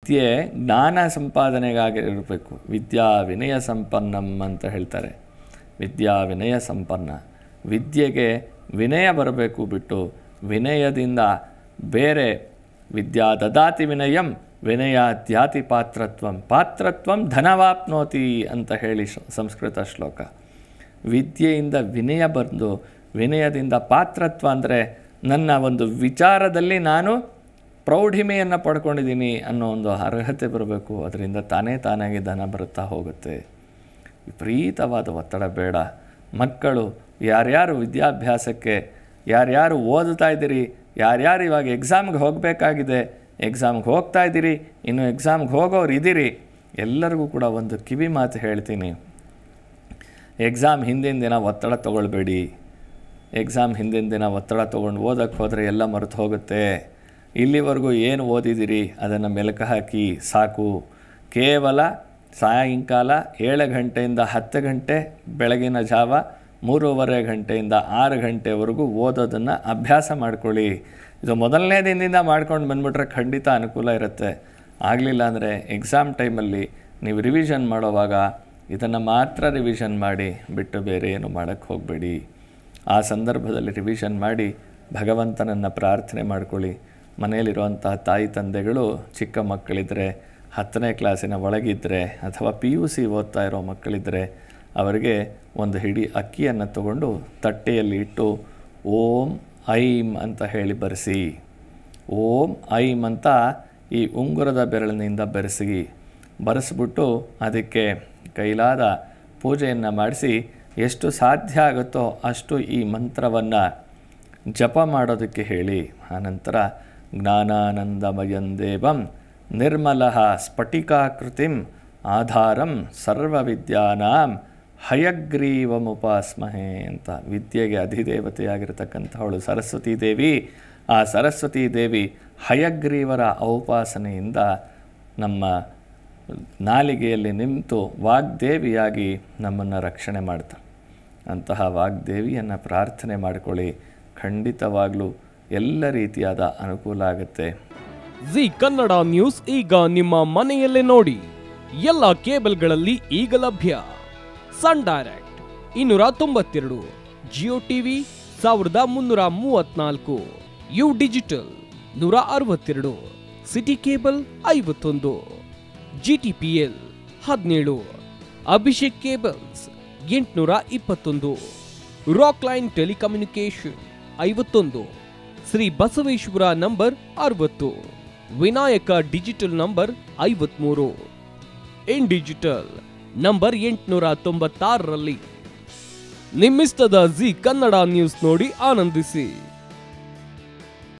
ವಿದ್ಯೆ ಜ್ಞಾನ ಸಂಪಾದನೆಗಾಗಿ ಇರಬೇಕು ವಿದ್ಯಾ ವಿನಯ ಸಂಪನ್ನಂ ಅಂತ ಹೇಳ್ತಾರೆ ವಿದ್ಯಾ ವಿನಯ ಸಂಪನ್ನ ವಿದ್ಯೆಗೆ ವಿನಯ ಬರಬೇಕು ಬಿಟ್ಟು ವಿನಯದಿಂದ ಬೇರೆ ವಿದ್ಯಾ ದದಾತಿ ವಿನಯಂ ವಿನಯ ತ್ಯಾತಿ ಪಾತ್ರತ್ವಂ ಪಾತ್ರತ್ವಂ ಧನವಾಪ್ನೋತಿ ಅಂತ ಹೇಳಿ ಶ- ಸಂಸ್ಕೃತ ಶ್ಲೋಕ ವಿದ್ಯೆಯಿಂದ ವಿನಯ ಬಂದು ವಿನಯದಿಂದ ಪಾತ್ರತ್ವ ಅಂದರೆ ನನ್ನ ಒಂದು ವಿಚಾರದಲ್ಲಿ ನಾನು ಪ್ರೌಢಿಮೆಯನ್ನು ಪಡ್ಕೊಂಡಿದ್ದೀನಿ ಅನ್ನೋ ಒಂದು ಅರ್ಹತೆ ಬರಬೇಕು ಅದರಿಂದ ತಾನೇ ತಾನಾಗಿ ಧನ ಬರುತ್ತಾ ಹೋಗುತ್ತೆ ವಿಪರೀತವಾದ ಒತ್ತಡ ಬೇಡ ಮಕ್ಕಳು ಯಾರ್ಯಾರು ವಿದ್ಯಾಭ್ಯಾಸಕ್ಕೆ ಯಾರ್ಯಾರು ಓದುತ್ತಾ ಇದ್ದೀರಿ ಯಾರ್ಯಾರು ಇವಾಗ ಎಕ್ಸಾಮ್ಗೆ ಹೋಗಬೇಕಾಗಿದೆ ಎಕ್ಸಾಮ್ಗೆ ಹೋಗ್ತಾ ಇದ್ದೀರಿ ಇನ್ನು ಎಕ್ಸಾಮ್ಗೆ ಹೋಗೋರು ಇದ್ದೀರಿ ಎಲ್ಲರಿಗೂ ಕೂಡ ಒಂದು ಕಿವಿ ಮಾತು ಹೇಳ್ತೀನಿ ಎಕ್ಸಾಮ್ ಹಿಂದಿನ ದಿನ ಒತ್ತಡ ತೊಗೊಳ್ಬೇಡಿ ಎಕ್ಸಾಮ್ ಹಿಂದಿನ ದಿನ ಒತ್ತಡ ತೊಗೊಂಡು ಓದಕ್ಕೆ ಹೋದರೆ ಎಲ್ಲ ಮರೆತು ಹೋಗುತ್ತೆ ಇಲ್ಲಿವರೆಗೂ ಏನು ಓದಿದಿರಿ ಅದನ್ನು ಮೆಲುಕು ಹಾಕಿ ಸಾಕು ಕೇವಲ ಸಾಯಂಕಾಲ ಏಳು ಗಂಟೆಯಿಂದ ಹತ್ತು ಗಂಟೆ ಬೆಳಗಿನ ಜಾವ ಮೂರುವರೆ ಗಂಟೆಯಿಂದ ಆರು ಗಂಟೆವರೆಗೂ ಓದೋದನ್ನು ಅಭ್ಯಾಸ ಮಾಡ್ಕೊಳ್ಳಿ ಇದು ಮೊದಲನೇ ದಿನದಿಂದ ಮಾಡ್ಕೊಂಡು ಬಂದ್ಬಿಟ್ರೆ ಖಂಡಿತ ಅನುಕೂಲ ಇರುತ್ತೆ ಆಗಲಿಲ್ಲ ಅಂದರೆ ಎಕ್ಸಾಮ್ ಟೈಮಲ್ಲಿ ನೀವು ರಿವಿಷನ್ ಮಾಡೋವಾಗ ಇದನ್ನು ಮಾತ್ರ ರಿವಿಷನ್ ಮಾಡಿ ಬಿಟ್ಟು ಬೇರೆ ಏನು ಮಾಡೋಕ್ಕೆ ಹೋಗಬೇಡಿ ಆ ಸಂದರ್ಭದಲ್ಲಿ ರಿವಿಷನ್ ಮಾಡಿ ಭಗವಂತನನ್ನು ಪ್ರಾರ್ಥನೆ ಮಾಡ್ಕೊಳ್ಳಿ ಮನೆಯಲ್ಲಿರುವಂತಹ ತಾಯಿ ತಂದೆಗಳು ಚಿಕ್ಕ ಮಕ್ಕಳಿದ್ದರೆ ಹತ್ತನೇ ಕ್ಲಾಸಿನ ಒಳಗಿದ್ದರೆ ಅಥವಾ ಪಿ ಯು ಸಿ ಓದ್ತಾ ಇರೋ ಮಕ್ಕಳಿದ್ದರೆ ಅವರಿಗೆ ಒಂದು ಹಿಡಿ ಅಕ್ಕಿಯನ್ನು ತಗೊಂಡು ತಟ್ಟೆಯಲ್ಲಿ ಇಟ್ಟು ಓಂ ಐಂ ಅಂತ ಹೇಳಿ ಬರೆಸಿ ಓಂ ಐಂ ಅಂತ ಈ ಉಂಗುರದ ಬೆರಳಿನಿಂದ ಬೆರೆಸಿ ಬರೆಸ್ಬಿಟ್ಟು ಅದಕ್ಕೆ ಕೈಲಾದ ಪೂಜೆಯನ್ನು ಮಾಡಿಸಿ ಎಷ್ಟು ಸಾಧ್ಯ ಆಗುತ್ತೋ ಅಷ್ಟು ಈ ಮಂತ್ರವನ್ನು ಜಪ ಮಾಡೋದಕ್ಕೆ ಹೇಳಿ ಆನಂತರ ಜ್ಞಾನಾನಂದಮಯಂ ದೇವಂ ನಿರ್ಮಲ ಸ್ಫಟಿಕಾಕೃತಿಂ ಆಧಾರಂ ಸರ್ವವಿದ್ಯಾನಾಂ ಹಯಗ್ರೀವಮುಪಾಸ್ಮಹೆ ಅಂತ ವಿದ್ಯೆಗೆ ಅಧಿದೇವತೆಯಾಗಿರ್ತಕ್ಕಂಥವಳು ಸರಸ್ವತೀ ದೇವಿ ಆ ಸರಸ್ವತೀ ದೇವಿ ಹಯಗ್ರೀವರ ಔಪಾಸನೆಯಿಂದ ನಮ್ಮ ನಾಲಿಗೆಯಲ್ಲಿ ನಿಂತು ವಾಗ್ದೇವಿಯಾಗಿ ನಮ್ಮನ್ನು ರಕ್ಷಣೆ ಮಾಡ್ತಾಳೆ ಅಂತಹ ವಾಗ್ದೇವಿಯನ್ನು ಪ್ರಾರ್ಥನೆ ಮಾಡಿಕೊಳ್ಳಿ ಖಂಡಿತವಾಗಲೂ ಎಲ್ಲ ರೀತಿಯಾದ ಅನುಕೂಲ ಆಗುತ್ತೆ ಜಿ ಕನ್ನಡ ನ್ಯೂಸ್ ಈಗ ನಿಮ್ಮ ಮನೆಯಲ್ಲೇ ನೋಡಿ ಎಲ್ಲ ಕೇಬಲ್ಗಳಲ್ಲಿ ಈಗ ಲಭ್ಯ ಸನ್ ಡೈರೆಕ್ಟ್ ಇನ್ನೂರ ತೊಂಬತ್ತೆರಡು ಜಿಯೋ ಟಿವಿ ಸಾವಿರದ ಮುನ್ನೂರ ಮೂವತ್ನಾಲ್ಕು ಯು ಡಿಜಿಟಲ್ ನೂರ ಅರವತ್ತೆರಡು ಸಿಟಿ ಕೇಬಲ್ ಐವತ್ತೊಂದು ಜಿಟಿಪಿಎಲ್ ಹದಿನೇಳು ಅಭಿಷೇಕ್ ಕೇಬಲ್ಸ್ ಎಂಟುನೂರ ಇಪ್ಪತ್ತೊಂದು ರಾಕ್ ಲೈನ್ ಟೆಲಿಕಮ್ಯುನಿಕೇಶನ್ ಐವತ್ತೊಂದು ಶ್ರೀ ಬಸವೇಶ್ವರ ನಂಬರ್ ಅರವತ್ತು ವಿನಾಯಕ ಡಿಜಿಟಲ್ ನಂಬರ್ ಐವತ್ಮೂರು ಇನ್ ಡಿಜಿಟಲ್ ನಂಬರ್ ಎಂಟುನೂರ ತೊಂಬತ್ತಾರರಲ್ಲಿ ನಿಮ್ಮಿಸ್ತದ ಜಿ ಕನ್ನಡ ನ್ಯೂಸ್ ನೋಡಿ ಆನಂದಿಸಿ